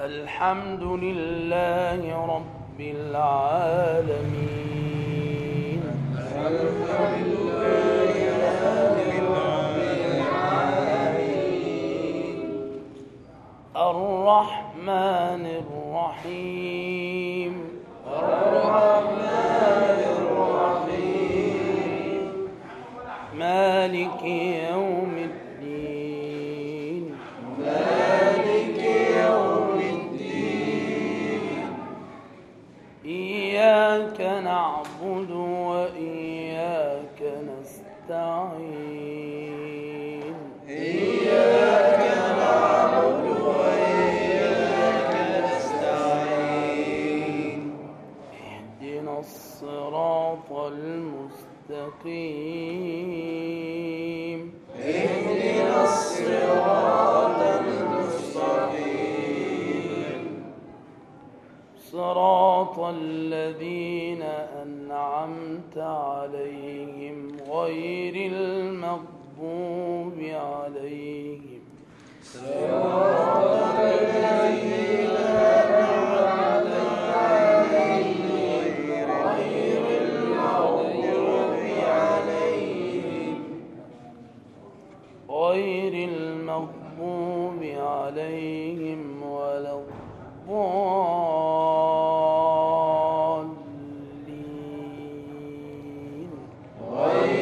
الحمد لله رب العالمين الرحمن الرحيم مالك يوم الدين إياك نعبد وإياك نستعين اهدنا الصراط المستقيم صراط الذين أنعمت عليهم غير المغضوب عليهم غير المغضوب عليهم ولا الضالين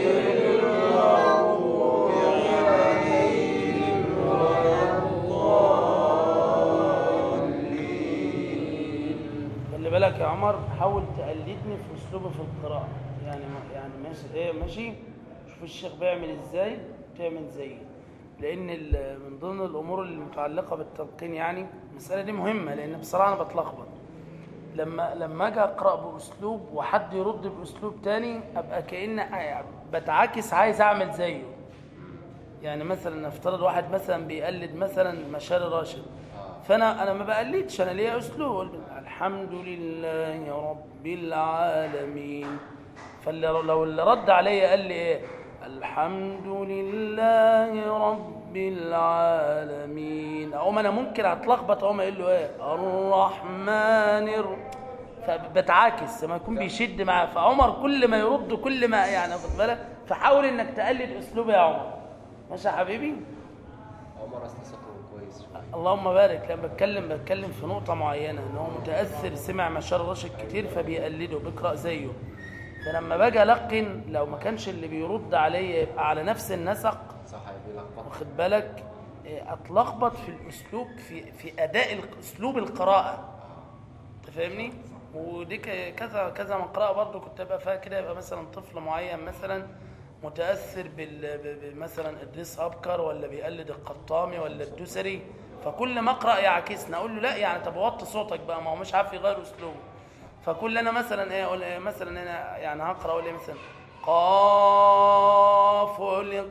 خلي بالك يا عمر حاول تقلدني في اسلوبي في القراءة يعني يعني ماشي ايه ماشي شوف الشيخ بيعمل ازاي تعمل زيه لان ال- من ضمن الامور المتعلقة بالتلقين يعني المسألة دي مهمة لان بصراحة انا بتلخبط لما لما اجي اقرا باسلوب وحد يرد باسلوب تاني ابقى كأن بتعاكس عايز اعمل زيه يعني مثلا نفترض واحد مثلا بيقلد مثلا مشاري راشد فانا انا ما بقلدش انا ليا اسلوب أقول الحمد لله رب العالمين فاللي لو اللي رد عليا قال لي ايه الحمد لله رب العالمين اقوم انا ممكن اتلخبط اقوم اقول له ايه الرحمن الر... فبتعاكس لما يكون بيشد معاه فعمر كل ما يرد كل ما يعني واخد بالك فحاول انك تقلد اسلوبي يا عمر ماشي يا حبيبي عمر اصلا صوته كويس شويه اللهم بارك لما بتكلم بتكلم في نقطة معينة ان هو متأثر سمع مشار راشد كتير فبيقلده بيقرأ زيه فلما باجي ألقن لو ما كانش اللي بيرد عليا يبقى على نفس النسق صح بيلخبط واخد بالك إيه، اتلخبط في الاسلوب في في اداء ال- اسلوب القراءه انت فاهمني ودي ك- كذا كذا مقرأة برضو كنت ابقى فيها كده يبقى مثلا طفل معين مثلا متاثر بال ب- ب- مثلا ادريس ابكر ولا بيقلد القطامي ولا الدوسري فكل ما اقرا يعكسنا اقول له لا يعني طب وطي صوتك بقى ما هو مش عارف يغير اسلوبه فكل انا مثلا ايه اقول إيه مثلا انا يعني هقرا اقول ايه مثلا قاف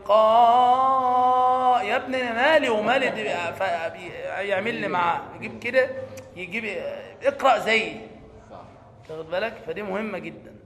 لقاء يا ابني انا مالي ومالي دي فبي- يعمل لي معاه يجيب كده يجيب اقرا زيي صح تاخد بالك فدي مهمه جدا